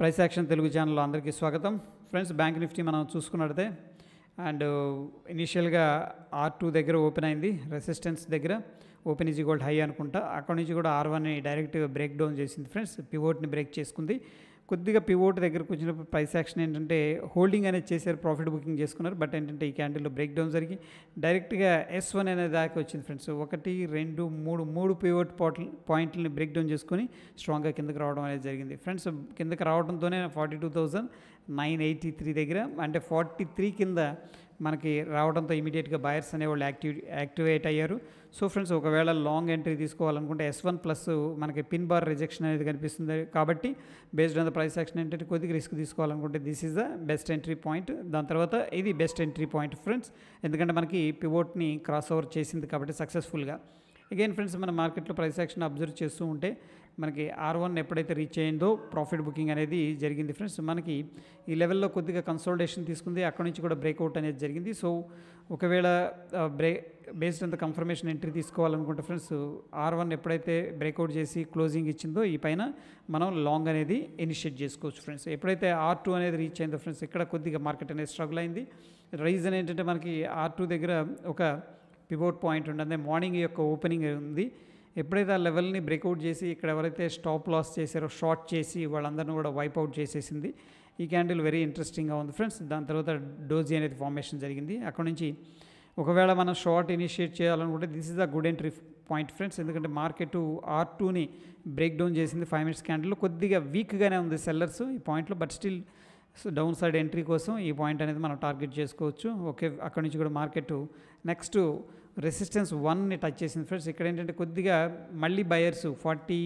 price action Telugu ఛానల్లో అందరికీ స్వాగతం ఫ్రెండ్స్ బ్యాంక్ నిఫ్టీ మనం చూసుకున్నట్టే అండ్ ఇనిషియల్గా ఆర్ టూ దగ్గర ఓపెన్ అయింది రెసిస్టెన్స్ దగ్గర ఓపెన్ ఈజీ గోల్డ్ హై అనుకుంటా అక్కడ నుంచి కూడా ఆర్ వన్ని డైరెక్ట్ బ్రేక్ డౌన్ చేసింది ఫ్రెండ్స్ పివోట్ని బ్రేక్ చేసుకుంది కొద్దిగా పివోట్ దగ్గరకు వచ్చినప్పుడు ప్రైస్ యాక్షన్ ఏంటంటే హోల్డింగ్ అనేది చేశారు ప్రాఫిట్ బుకింగ్ చేసుకున్నారు బట్ ఏంటంటే ఈ క్యాండిల్లో బ్రేక్ డౌన్ జరిగి డైరెక్ట్గా ఎస్ వన్ అనే దాకా వచ్చింది ఫ్రెండ్స్ ఒకటి రెండు మూడు మూడు పివోట్ పాయింట్లు పాయింట్లని బ్రేక్ డౌన్ చేసుకొని స్ట్రాంగ్గా కిందకి రావడం అనేది జరిగింది ఫ్రెండ్స్ కిందకి రావడంతోనే forty two thousand nine eighty three దగ్గర అంటే ఫార్టీ త్రీ కింద మనకి రావడంతో ఇమీడియట్గా బయర్స్ అనేవాళ్ళు యాక్టివ్ యాక్టివేట్ అయ్యారు సో ఫ్రెండ్స్ ఒకవేళ లాంగ్ ఎంట్రీ తీసుకోవాలనుకుంటే ఎస్ వన్ ప్లస్ మనకి పిన్ బార్ రిజెక్షన్ అనేది కనిపిస్తుంది కాబట్టి based on the price action ఏంటంటే కొద్దిగా రిస్క్ తీసుకోవాలనుకుంటే this is the best entry point దాని తర్వాత ఇది బెస్ట్ ఎంట్రీ పాయింట్ ఫ్రెండ్స్ ఎందుకంటే మనకి పివోట్ని క్రాస్ ఓవర్ చేసింది కాబట్టి సక్సెస్ఫుల్గా అగైన్ ఫ్రెండ్స్ మన మార్కెట్లో ప్రైస్ యాక్షన్ అబ్జర్వ్ చేస్తూ ఉంటే మనకి ఆర్ వన్ ఎప్పుడైతే రీచ్ అయిందో ప్రాఫిట్ బుకింగ్ అనేది జరిగింది ఫ్రెండ్స్ మనకి ఈ లెవెల్లో కొద్దిగా కన్సల్టేషన్ తీసుకుంది అక్కడ నుంచి కూడా బ్రేక్అవుట్ అనేది జరిగింది సో ఒకవేళ బ్రే బేస్డ్ అంత కన్ఫర్మేషన్ ఎంట్రీ తీసుకోవాలనుకుంటే ఫ్రెండ్స్ ఆర్ వన్ ఎప్పుడైతే బ్రేక్అవుట్ చేసి క్లోజింగ్ ఇచ్చిందో ఈ పైన మనం లాంగ్ అనేది ఇనిషియేట్ చేసుకోవచ్చు ఫ్రెండ్స్ ఎప్పుడైతే ఆర్ టూ అనేది రీచ్ అయిందో ఫ్రెండ్స్ ఇక్కడ కొద్దిగా మార్కెట్ అనేది స్ట్రగుల్ అయింది రీజన్ ఏంటంటే మనకి ఆర్ టూ దగ్గర ఒక పివోట్ పాయింట్ ఉంటుంది మార్నింగ్ యొక్క ఓపెనింగ్ ఉంది ఎప్పుడైతే ఆ లెవెల్ని బ్రేక్అవుట్ చేసి ఇక్కడ ఎవరైతే స్టాప్ లాస్ చేశారో షార్ట్ చేసి వాళ్ళందరిని కూడా వైప్ అవుట్ చేసేసింది ఈ క్యాండిల్ వెరీ ఇంట్రెస్టింగ్గా ఉంది ఫ్రెండ్స్ దాని తర్వాత డోజీ అనేది ఫార్మేషన్ జరిగింది అక్కడ నుంచి ఒకవేళ మనం షార్ట్ ఇనిషియేట్ చేయాలనుకుంటే this is the good entry point friends ఎందుకంటే మార్కెట్ ఆర్ టూని బ్రేక్ డౌన్ చేసింది ఫైవ్ మినిట్స్ క్యాండిల్లో కొద్దిగా వీక్గానే ఉంది సెల్లర్స్ ఈ పాయింట్లో but still so down side entry కోసం ఈ పాయింట్ అనేది మనం టార్గెట్ చేసుకోవచ్చు ఓకే అక్కడ నుంచి కూడా మార్కెట్ నెక్స్ట్ రెసిస్టెన్స్ వన్ని టచ్ చేసింది ఫ్రెండ్స్ ఇక్కడ ఏంటంటే కొద్దిగా మళ్ళీ buyers forty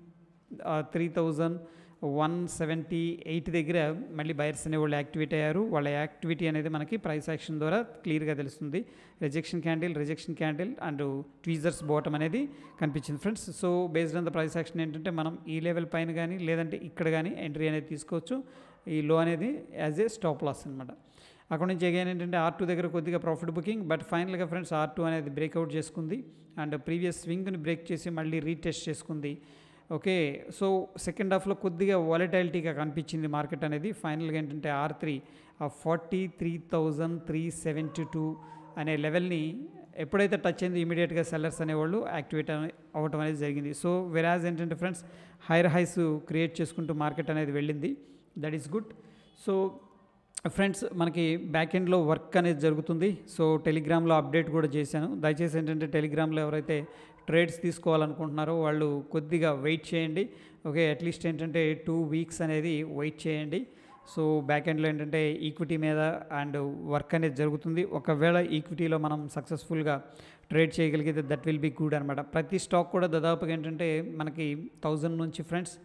three thousand one seventy eight దగ్గర మళ్ళీ బయర్స్ అనే వాళ్ళు యాక్టివేట్ అయ్యారు వాళ్ళ యాక్టివిటీ అనేది మనకి ప్రైస్ యాక్షన్ ద్వారా క్లియర్గా తెలుస్తుంది rejection candle rejection candle and tweezers bottom అనేది కనిపించింది friends so based on the price action ఏంటంటే మనం ఈ లెవెల్ పైన కానీ లేదంటే ఇక్కడ కానీ ఎంట్రీ అనేది తీసుకోవచ్చు ఈ లో అనేది యాజ్ ఏ స్టాప్ లాస్ అనమాట అక్కడ నుంచి అగైన్ ఏంటంటే ఆర్ టూ దగ్గర కొద్దిగా ప్రాఫిట్ బుకింగ్ బట్ ఫైనల్గా ఫ్రెండ్స్ ఆర్ టూ అనేది బ్రేక్అవుట్ చేసుకుంది అండ్ ప్రీవియస్ స్వింగ్ని బ్రేక్ చేసి మళ్ళీ రీటెస్ట్ చేసుకుంది ఓకే సో సెకండ్ హాఫ్లో కొద్దిగా వాలటాలిటీగా కనిపించింది మార్కెట్ అనేది ఫైనల్గా ఏంటంటే R three forty three thousand three seventy two అనే లెవెల్ని ఎప్పుడైతే టచ్ అయింది ఇమీడియట్గా సెల్లర్స్ అనేవాళ్ళు యాక్టివేట్ అవ్వటం అనేది జరిగింది సో వెరాజ్ ఏంటంటే ఫ్రెండ్స్ హైర్ హైస్ క్రియేట్ చేసుకుంటూ మార్కెట్ అనేది వెళ్ళింది that is good so friends మనకి బ్యాక్ ఎండ్లో వర్క్ అనేది జరుగుతుంది సో టెలిగ్రామ్లో అప్డేట్ కూడా చేశాను దయచేసి ఏంటంటే టెలిగ్రామ్లో ఎవరైతే ట్రేడ్స్ తీసుకోవాలనుకుంటున్నారో వాళ్ళు కొద్దిగా వెయిట్ చేయండి ఓకే అట్లీస్ట్ ఏంటంటే టూ వీక్స్ అనేది వెయిట్ చేయండి సో బ్యాక్ ఎండ్లో ఏంటంటే ఈక్విటీ మీద అండ్ వర్క్ అనేది జరుగుతుంది ఒకవేళ ఈక్విటీలో మనం సక్సెస్ఫుల్గా ట్రేడ్ చేయగలిగితే దట్ విల్ బీ గుడ్ అనమాట ప్రతి స్టాక్ కూడా దాదాపుగా ఏంటంటే మనకి థౌజండ్ నుంచి friends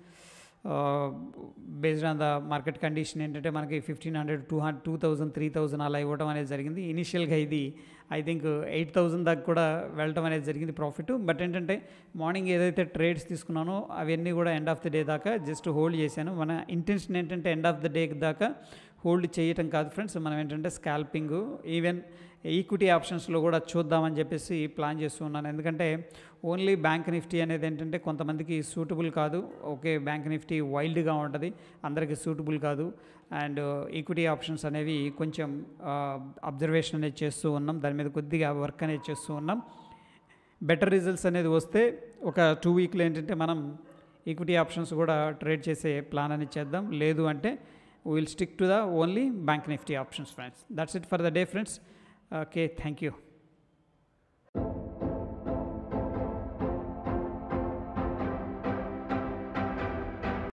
based on the market condition ఏంటంటే మనకి fifteen hundred two hundred two thousand three thousand అలా ఇవ్వడం అనేది జరిగింది ఇనిషియల్గా ఇది ఐ థింక్ ఎయిట్ థౌజండ్ దాకా కూడా వెళ్ళటం అనేది జరిగింది ప్రాఫిట్ బట్ ఏంటంటే మార్నింగ్ ఏదైతే ట్రేడ్స్ తీసుకున్నానో అవన్నీ కూడా ఎండ్ ఆఫ్ ద డే దాకా జస్ట్ హోల్డ్ చేశాను మన ఇంటెన్షన్ ఏంటంటే ఎండ్ ఆఫ్ ద డే దాకా హోల్డ్ చేయటం కాదు ఫ్రెండ్స్ మనం ఏంటంటే స్కాల్పింగ్ ఈవెన్ ఈక్విటీ ఆప్షన్స్లో కూడా చూద్దామని చెప్పేసి ప్లాన్ చేస్తూ ఉన్నాను ఎందుకంటే ఓన్లీ బ్యాంక్ నిఫ్టీ అనేది ఏంటంటే కొంతమందికి సూటబుల్ కాదు ఓకే బ్యాంక్ నిఫ్టీ వైల్డ్గా ఉంటుంది అందరికీ సూటబుల్ కాదు అండ్ ఈక్విటీ ఆప్షన్స్ అనేవి కొంచెం అబ్జర్వేషన్ అనేది చేస్తూ ఉన్నాం దాని మీద కొద్దిగా వర్క్ అనేది చేస్తూ ఉన్నాం బెటర్ రిజల్ట్స్ అనేది వస్తే ఒక టూ వీక్లో ఏంటంటే మనం ఈక్విటీ ఆప్షన్స్ కూడా ట్రేడ్ చేసే ప్లాన్ అనేది చేద్దాం లేదు అంటే will stick to the only bank Nifty options friends that's it for the day friends okay thank you